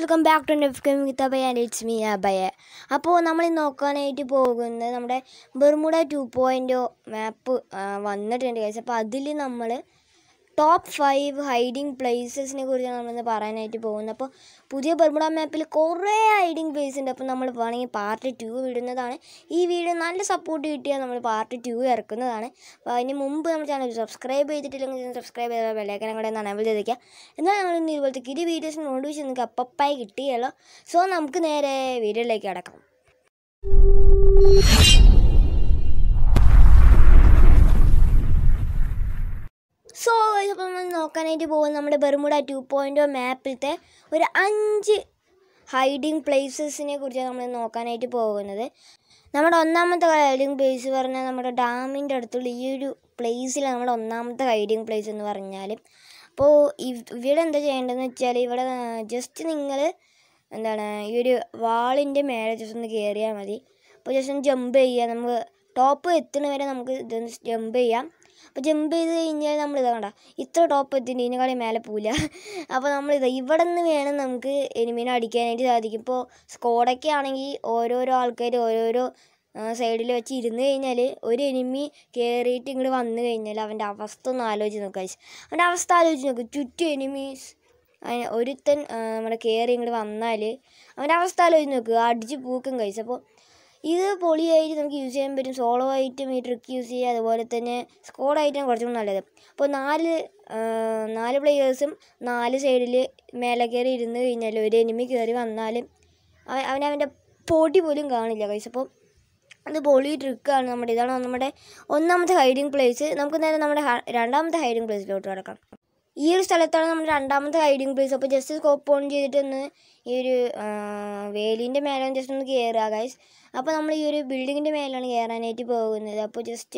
welcome back to Nef with Abhaya and it's me Abhaya അപ്പോൾ നമ്മൾ നോക്കാനായിട്ട് പോകുന്നത് നമ്മുടെ ബെർമുഡ ടു പോയിൻ്റ് മാപ്പ് വന്നിട്ടുണ്ട് ഗൈസ് അപ്പോൾ അതിൽ നമ്മൾ ടോപ്പ് ഫൈവ് ഹൈഡിങ് പ്ലേസസിനെ കുറിച്ചാണ് നമ്മളിന്ന് പറയാനായിട്ട് പോകുന്നത് അപ്പോൾ പുതിയ ബെർമുഡ മാപ്പിൽ കുറേ ഹൈഡിങ് പ്ലേസ് ഉണ്ട് അപ്പോൾ നമ്മൾ വേണമെങ്കിൽ പാർട്ട് ടു വിടുന്നതാണ് ഈ വീഡിയോ നല്ല സപ്പോർട്ട് കിട്ടിയാൽ നമ്മൾ പാർട്ട് ടു ഇറക്കുന്നതാണ് അപ്പോൾ അതിന് മുമ്പ് നമ്മുടെ ചാനൽ സബ്സ്ക്രൈബ് ചെയ്തിട്ടില്ലെങ്കിൽ സബ്സ്ക്രൈബ് ചെയ്ത ബെല്ലൈക്കനം കൂടെ ഒന്ന് അനബിൾ ചെയ്തേക്കുക എന്നാൽ നമ്മൾ ഇന്ന് ഇതുപോലത്തെ കിരി വീഡിയോസ് നോട്ടിഫിക്കേഷൻ നിങ്ങൾക്ക് അപ്പപ്പായി കിട്ടിയല്ലോ സോ നമുക്ക് നേരെ വീഡിയോയിലേക്ക് കിടക്കാം സോ അപ്പോൾ നമ്മൾ നോക്കാനായിട്ട് പോകുന്നത് നമ്മുടെ ബെർമുഡ ടു പോയിൻ്റ് മാപ്പിലത്തെ ഒരു അഞ്ച് ഹൈഡിങ് പ്ലേസസിനെ കുറിച്ചാണ് നമ്മൾ നോക്കാനായിട്ട് പോകുന്നത് നമ്മുടെ ഒന്നാമത്തെ ഹൈഡിങ് പ്ലേസ് പറഞ്ഞാൽ നമ്മുടെ ഡാമിൻ്റെ അടുത്തുള്ള ഈ ഒരു പ്ലേസിലാണ് നമ്മുടെ ഒന്നാമത്തെ ഹൈഡിങ് പ്ലേസ് എന്ന് പറഞ്ഞാൽ അപ്പോൾ ഇവിടെ എന്താ ചെയ്യേണ്ടതെന്ന് വെച്ചാൽ ഇവിടെ ജസ്റ്റ് നിങ്ങൾ എന്താണ് ഈ ഒരു വാളിൻ്റെ മേലെ ജസ്റ്റ് ഒന്ന് കയറിയാൽ മതി അപ്പോൾ ജസ്റ്റ് ഒന്ന് ജമ്പ് ചെയ്യുക നമുക്ക് ടോപ്പ് എത്തുന്ന വരെ നമുക്ക് ഇതൊന്ന് ജമ്പ് ചെയ്യാം അപ്പോൾ ജമ്പ് ചെയ്ത് കഴിഞ്ഞാൽ നമ്മൾ ഇതാ കണ്ട ഇത്ര ടോപ്പ് എത്തിയിട്ട് ഇതിനെക്കാളും മേലെ പോവില്ല അപ്പോൾ നമ്മളിത് ഇവിടെ നിന്ന് വേണം നമുക്ക് എനിമീനെ അടിക്കാനായിട്ട് സാധിക്കും ഇപ്പോൾ സ്കോഡൊക്കെ ആണെങ്കിൽ ഓരോരോ ആൾക്കാർ ഓരോരോ സൈഡിൽ വെച്ച് ഇരുന്ന് കഴിഞ്ഞാൽ ഒരു എനിമി കയറിയിട്ട് ഇങ്ങോട്ട് വന്നു കഴിഞ്ഞാൽ അവൻ്റെ അവസ്ഥ ഒന്ന് ആലോചിച്ച് നോക്കുക അവൻ്റെ അവസ്ഥ ആലോചിച്ച് നോക്കുക ചുറ്റും എനിമീസ് ഒരുത്തൻ നമ്മുടെ കയറി ഇങ്ങോട്ട് വന്നാൽ അവൻ്റെ അവസ്ഥ ആലോചിച്ച് നോക്കുക അടിച്ച് പൂക്കും കഴിച്ചു അപ്പോൾ ഇത് പൊളിയായിട്ട് നമുക്ക് യൂസ് ചെയ്യാൻ പറ്റും സോളോ ആയിട്ടും ഈ ട്രിക്ക് യൂസ് ചെയ്യുക അതുപോലെ തന്നെ സ്കോഡായിട്ടാണ് കുറച്ചും കൂടി നല്ലത് അപ്പോൾ നാല് നാല് പ്ലെയേഴ്സും നാല് സൈഡിൽ മേലെ കയറി ഇരുന്ന് കഴിഞ്ഞാൽ ഒരു എനിമി കയറി വന്നാലും അവൻ അവനവൻ്റെ പൊടി പോലും കാണില്ല കൈസ് അപ്പോൾ അത് പൊളി ട്രിക്കാണ് നമ്മുടെ ഇതാണ് നമ്മുടെ ഒന്നാമത്തെ ഹൈഡിങ് പ്ലേസ് നമുക്ക് നേരെ നമ്മുടെ രണ്ടാമത്തെ ഹൈഡിങ് പ്ലേസിലോട്ട് കിടക്കാം ഈ ഒരു സ്ഥലത്താണ് നമ്മുടെ രണ്ടാമത്തെ ഹൈഡിങ് പ്ലേസ് അപ്പോൾ ജസ്റ്റ് സ്കോപ്പ് ഓൺ ചെയ്തിട്ടൊന്ന് ഈ ഒരു വേലിൻ്റെ മേലെ ജസ്റ്റ് ഒന്ന് കയറുക ഗൈസ് അപ്പോൾ നമ്മൾ ഈ ഒരു ബിൽഡിങ്ങിൻ്റെ മേലാണ് കയറാനായിട്ട് പോകുന്നത് അപ്പോൾ ജസ്റ്റ്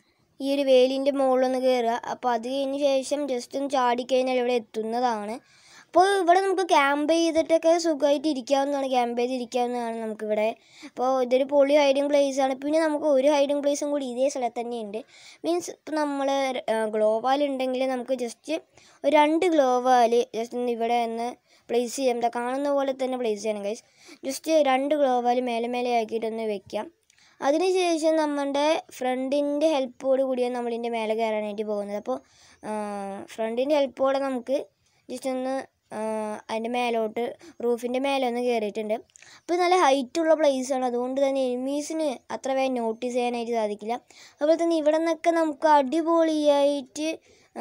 ഈ ഒരു വേലിൻ്റെ മുകളിലൊന്ന് കയറുക അപ്പോൾ അത് കഴിഞ്ഞ ശേഷം ജസ്റ്റ് ഒന്ന് ചാടിക്കഴിഞ്ഞാൽ ഇവിടെ എത്തുന്നതാണ് അപ്പോൾ ഇവിടെ നമുക്ക് ക്യാമ്പ് ചെയ്തിട്ടൊക്കെ സുഖമായിട്ട് ഇരിക്കാവുന്നതാണ് ക്യാമ്പ് ചെയ്ത് ഇരിക്കാവുന്നതാണ് നമുക്കിവിടെ അപ്പോൾ ഇതൊരു പൊളി ഹൈഡിങ് പ്ലേസ് ആണ് പിന്നെ നമുക്ക് ഒരു ഹൈഡിങ് പ്ലേസും കൂടി ഇതേ സ്ഥലത്ത് തന്നെയുണ്ട് മീൻസ് ഇപ്പോൾ നമ്മൾ ഗ്ലോവാൽ ഉണ്ടെങ്കിൽ നമുക്ക് ജസ്റ്റ് ഒരു രണ്ട് ഗ്ലോവാൽ ജസ്റ്റ് ഒന്ന് ഇവിടെ ഒന്ന് പ്ലേസ് ചെയ്യാം എന്താ കാണുന്ന പോലെ തന്നെ പ്ലേസ് ചെയ്യണം ഗൈസ് ജസ്റ്റ് രണ്ട് ഗ്ലോവാൽ മേലെ മേലെ ആക്കിയിട്ടൊന്ന് വെക്കാം അതിനുശേഷം നമ്മുടെ ഫ്രണ്ടിൻ്റെ ഹെൽപ്പോട് കൂടിയാണ് നമ്മളിതിൻ്റെ മേലെ കയറാനായിട്ട് പോകുന്നത് അപ്പോൾ ഫ്രണ്ടിൻ്റെ ഹെൽപ്പോടെ നമുക്ക് ജസ്റ്റ് ഒന്ന് അതിൻ്റെ മേലോട്ട് റൂഫിൻ്റെ മേലെ ഒന്ന് കയറിയിട്ടുണ്ട് അപ്പോൾ നല്ല ഹൈറ്റുള്ള പ്ലേസാണ് അതുകൊണ്ട് തന്നെ എനിമീസിന് അത്ര വേഗം നോട്ടീസ് ചെയ്യാനായിട്ട് സാധിക്കില്ല അതുപോലെ തന്നെ ഇവിടെ നിന്നൊക്കെ നമുക്ക് അടിപൊളിയായിട്ട്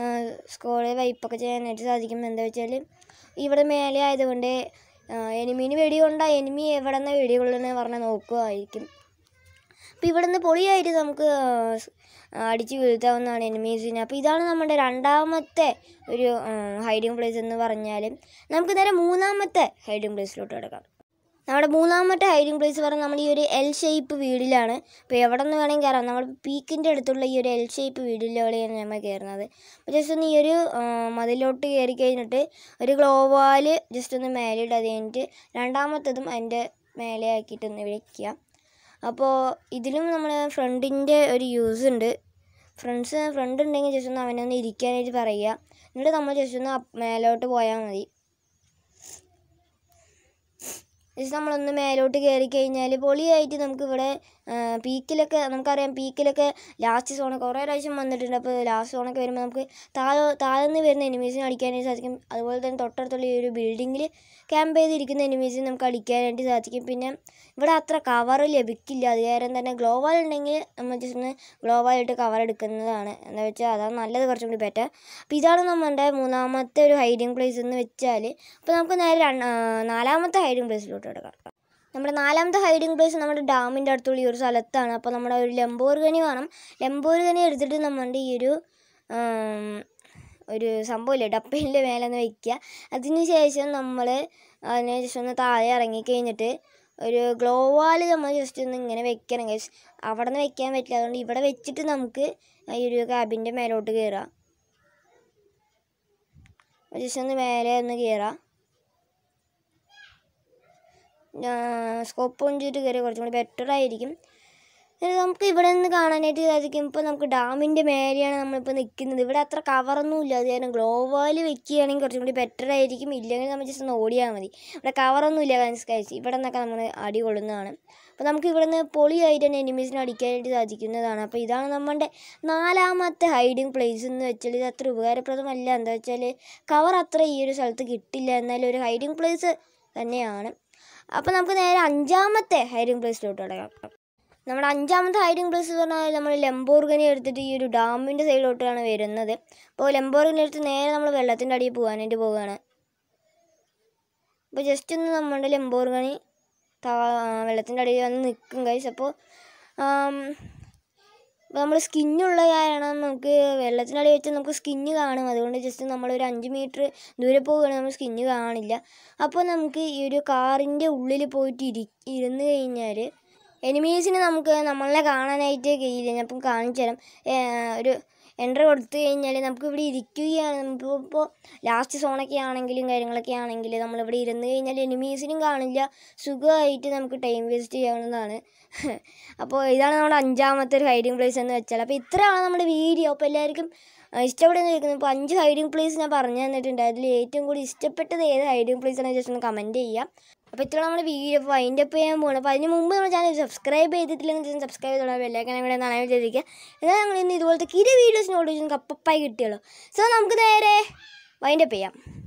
സ്കോളെ വൈപ്പൊക്കെ ചെയ്യാനായിട്ട് സാധിക്കും എന്താ വെച്ചാൽ ഇവിടെ മേലെ ആയതുകൊണ്ട് എനിമീന് വെടി കൊണ്ടാൽ എനിമി എവിടെ നിന്ന് വെടി കൊള്ളണമെന്ന് പറഞ്ഞാൽ നോക്കുമായിരിക്കും അപ്പോൾ ഇവിടെ നിന്ന് പൊളിയായിട്ട് നമുക്ക് അടിച്ച് വീഴ്ത്താവുന്നതാണ് എനിമീസിനെ അപ്പോൾ ഇതാണ് നമ്മുടെ രണ്ടാമത്തെ ഒരു ഹൈഡിങ് പ്ലേസ് എന്ന് പറഞ്ഞാൽ നമുക്ക് നേരെ മൂന്നാമത്തെ ഹൈഡിങ് പ്ലേസിലോട്ട് കിടക്കാം നമ്മുടെ മൂന്നാമത്തെ ഹൈഡിങ് പ്ലേസ് പറഞ്ഞാൽ നമ്മൾ ഈ ഒരു എൽ ഷേപ്പ് വീടിലാണ് ഇപ്പോൾ എവിടെ നിന്ന് വേണമെങ്കിൽ കയറാം നമ്മൾ പീക്കിൻ്റെ അടുത്തുള്ള ഈ ഒരു എൽ ഷേപ്പ് വീടിലൂടെയാണ് നമ്മൾ കയറുന്നത് അപ്പോൾ ജസ്റ്റ് ഒന്ന് ഈ ഒരു മതിലോട്ട് കയറി കഴിഞ്ഞിട്ട് ഒരു ഗ്ലോവാൽ ജസ്റ്റ് ഒന്ന് മേലെ ഇട്ട് അത് കഴിഞ്ഞിട്ട് രണ്ടാമത്തതും അതിൻ്റെ മേലെ ആക്കിയിട്ടൊന്ന് വയ്ക്കുക അപ്പോൾ ഇതിലും നമ്മൾ ഫ്രണ്ടിൻ്റെ ഒരു യൂസ് ഉണ്ട് ഫ്രണ്ട്സ് ഫ്രണ്ട് ഉണ്ടെങ്കിൽ ജസ്റ്റ് ഒന്ന് അവനൊന്ന് ഇരിക്കാനായിട്ട് പറയുക എന്നിട്ട് നമ്മൾ ജസ്റ്റ് ഒന്ന് മേലോട്ട് പോയാൽ മതി ജസ്റ്റ് നമ്മളൊന്ന് മേലോട്ട് കയറി കഴിഞ്ഞാൽ പൊളിയായിട്ട് നമുക്കിവിടെ പീക്കിലൊക്കെ നമുക്കറിയാം പീക്കിലൊക്കെ ലാസ്റ്റ് സോണൊക്കെ കുറേ പ്രാവശ്യം വന്നിട്ടുണ്ട് അപ്പോൾ ലാസ്റ്റ് സോണൊക്കെ വരുമ്പോൾ നമുക്ക് താഴെ താഴെ നിന്ന് വരുന്ന എനിമീസിനെ അടിക്കാനായിട്ട് സാധിക്കും അതുപോലെ തന്നെ തൊട്ടടുത്തുള്ള ഈ ഒരു ബിൽഡിങ്ങിൽ ക്യാമ്പ് ചെയ്തിരിക്കുന്ന എനിമീസിനെ നമുക്ക് അടിക്കാനായിട്ട് സാധിക്കും പിന്നെ ഇവിടെ അത്ര കവർ ലഭിക്കില്ല അത് കാരണം തന്നെ ഗ്ലോവാൽ ഉണ്ടെങ്കിൽ നമ്മൾ ജസ്റ്റ് ഒന്ന് ഗ്ലോവാലായിട്ട് കവർ എടുക്കുന്നതാണ് എന്താ വെച്ചാൽ അതാണ് നല്ലത് കുറച്ചും കൂടി ബെറ്റർ അപ്പോൾ ഇതാണ് നമ്മുടെ മൂന്നാമത്തെ ഒരു ഹൈഡിങ് പ്ലേസ് എന്ന് വെച്ചാൽ അപ്പോൾ നമുക്ക് നേരെ നാലാമത്തെ ഹൈഡിങ് പ്ലേസിലോട്ട് എടുക്കാം നമ്മുടെ നാലാമത്തെ ഹൈഡിങ് പ്ലേസ് നമ്മുടെ ഡാമിൻ്റെ അടുത്തുള്ള ഈ ഒരു സ്ഥലത്താണ് അപ്പോൾ നമ്മുടെ ഒരു ലംബോർഗനി വേണം ലംബോർഗനി എടുത്തിട്ട് നമ്മുടെ ഈ ഒരു ഒരു സംഭവമില്ലേ ഡപ്പയിൻ്റെ മേലെ ഒന്ന് വയ്ക്കുക അതിന് ശേഷം നമ്മൾ അതിനെ ജസ്റ്റ് ഒന്ന് താഴെ ഇറങ്ങിക്കഴിഞ്ഞിട്ട് ഒരു ഗ്ലോവാൽ നമ്മൾ ജസ്റ്റ് ഒന്ന് ഇങ്ങനെ വെക്കണം ഗൈസ് അവിടെ നിന്ന് വെക്കാൻ പറ്റില്ല അതുകൊണ്ട് ഇവിടെ വെച്ചിട്ട് നമുക്ക് ഈ ഒരു ക്യാബിൻ്റെ മേലോട്ട് കയറാം ജസ്റ്റ് ഒന്ന് മേലെ ഒന്ന് കയറാം സ്കോപ്പ് ഓൺ ചെയ്തിട്ട് കയറി കുറച്ചും കൂടി ബെറ്റർ ആയിരിക്കും ഇത് നമുക്ക് ഇവിടെ നിന്ന് കാണാനായിട്ട് സാധിക്കും ഇപ്പോൾ നമുക്ക് ഡാമിൻ്റെ മേലെയാണ് നമ്മളിപ്പോൾ നിൽക്കുന്നത് ഇവിടെ അത്ര കവറൊന്നും ഇല്ല അത് കാരണം ഗ്ലോബൽ വെക്കുകയാണെങ്കിൽ കുറച്ചും കൂടി ബെറ്റർ ആയിരിക്കും ഇല്ലെങ്കിൽ നമ്മൾ ജസ്റ്റ് ഒന്ന് ഓടിയാൽ മതി ഇവിടെ കവറൊന്നും ഇല്ല കഴിച്ച് ഇവിടെ നിന്നൊക്കെ നമ്മൾ അടി കൊള്ളുന്നതാണ് അപ്പോൾ നമുക്ക് ഇവിടെ നിന്ന് പൊളിയായിട്ട് തന്നെ എനിമീസിനെ അടിക്കാനായിട്ട് സാധിക്കുന്നതാണ് അപ്പോൾ ഇതാണ് നമ്മുടെ നാലാമത്തെ ഹൈഡിങ് പ്ലേസ് എന്ന് വെച്ചാൽ ഇത് അത്ര ഉപകാരപ്രദമല്ല എന്താ വെച്ചാൽ കവർ അത്ര ഈ ഒരു സ്ഥലത്ത് കിട്ടില്ല എന്നാലും ഒരു ഹൈഡിങ് പ്ലേസ് തന്നെയാണ് അപ്പോൾ നമുക്ക് നേരെ അഞ്ചാമത്തെ ഹൈഡിങ് പ്ലേസിലോട്ട് കിടക്കാം നമ്മുടെ അഞ്ചാമത്തെ ഹൈഡിങ് പ്ലേസ് എന്ന് പറഞ്ഞാൽ നമ്മൾ ലംബോർഗനി എടുത്തിട്ട് ഈ ഒരു ഡാമിൻ്റെ സൈഡിലോട്ടാണ് വരുന്നത് അപ്പോൾ ലംബോർഗനി എടുത്ത് നേരെ നമ്മൾ വെള്ളത്തിൻ്റെ അടിയിൽ പോകാനായിട്ട് പോവുകയാണ് അപ്പോൾ ജസ്റ്റ് ഒന്ന് നമ്മുടെ ലംബോർഗനി താ വെള്ളത്തിൻ്റെ അടിയിൽ വന്ന് നിൽക്കും കൈസ് അപ്പോൾ അപ്പോൾ നമ്മൾ സ്കിന്നുള്ള കാരണം നമുക്ക് വെള്ളത്തിൻ്റെ അടിയിൽ വെച്ച് നമുക്ക് സ്കിന്ന് കാണും അതുകൊണ്ട് ജസ്റ്റ് നമ്മളൊരു അഞ്ച് മീറ്റർ ദൂരെ പോവുകയാണെങ്കിൽ നമ്മൾ സ്കിന്ന് കാണില്ല അപ്പോൾ നമുക്ക് ഈ ഒരു കാറിൻ്റെ ഉള്ളിൽ പോയിട്ട് ഇരി ഇരുന്ന് കഴിഞ്ഞാൽ എനിമീസിന് നമുക്ക് നമ്മളെ കാണാനായിട്ട് കഴിയില്ല ഞാൻ ഇപ്പം കാണിച്ചു തരാം ഏഹ് ഒരു എൻട്രി കൊടുത്തു കഴിഞ്ഞാൽ നമുക്ക് ഇവിടെ ഇരിക്കുകയാണ് നമുക്ക് ഇപ്പോൾ ലാസ്റ്റ് സോണൊക്കെ ആണെങ്കിലും കാര്യങ്ങളൊക്കെ ആണെങ്കിൽ നമ്മളിവിടെ ഇരുന്ന് കഴിഞ്ഞാൽ എനിമീസിനും കാണില്ല സുഖമായിട്ട് നമുക്ക് ടൈം വേസ്റ്റ് ചെയ്യാവുന്നതാണ് അപ്പോൾ ഇതാണ് നമ്മുടെ അഞ്ചാമത്തെ ഒരു ഹൈഡിങ് പ്ലേസ് എന്ന് വെച്ചാൽ അപ്പോൾ ഇത്രയാണ് നമ്മുടെ വീഡിയോ അപ്പോൾ എല്ലാവർക്കും ഇഷ്ടപ്പെടുന്ന കേൾക്കുന്നത് ഇപ്പോൾ അഞ്ച് ഹൈഡിങ് പ്ലേസ് ഞാൻ പറഞ്ഞു തന്നിട്ടുണ്ട് അതിൽ ഏറ്റവും കൂടുതൽ ഇഷ്ടപ്പെട്ടത് ഏത് ഹൈഡിങ് പ്ലേസ് ആണെന്ന് ജസ്റ്റ് ഒന്ന് കമൻറ്റ് ചെയ്യാം അപ്പോൾ ഇത്ര നമ്മുടെ വീഡിയോ അപ്പോൾ അതിൻ്റെ ഒപ്പം ചെയ്യാൻ പോകണം അപ്പോൾ അതിന് മുമ്പ് നമ്മുടെ ചാനൽ സബ്സ്ക്രൈബ് ചെയ്തിട്ടില്ലെങ്കിൽ സബ്സ്ക്രൈബ് ചെയ്തോളാം ബെല്ലൈക്കനെ കൂടെ നാളെ വിചാരിക്കുക എന്നാൽ ഞങ്ങൾ ഇന്ന് ഇതുപോലത്തെ കിരി വീഡിയോസ് നോട്ടിഫിക്കേഷൻ കപ്പപ്പായി കിട്ടിയുള്ളൂ സോ നമുക്ക് നേരെ വൈൻഡപ്പ് ചെയ്യാം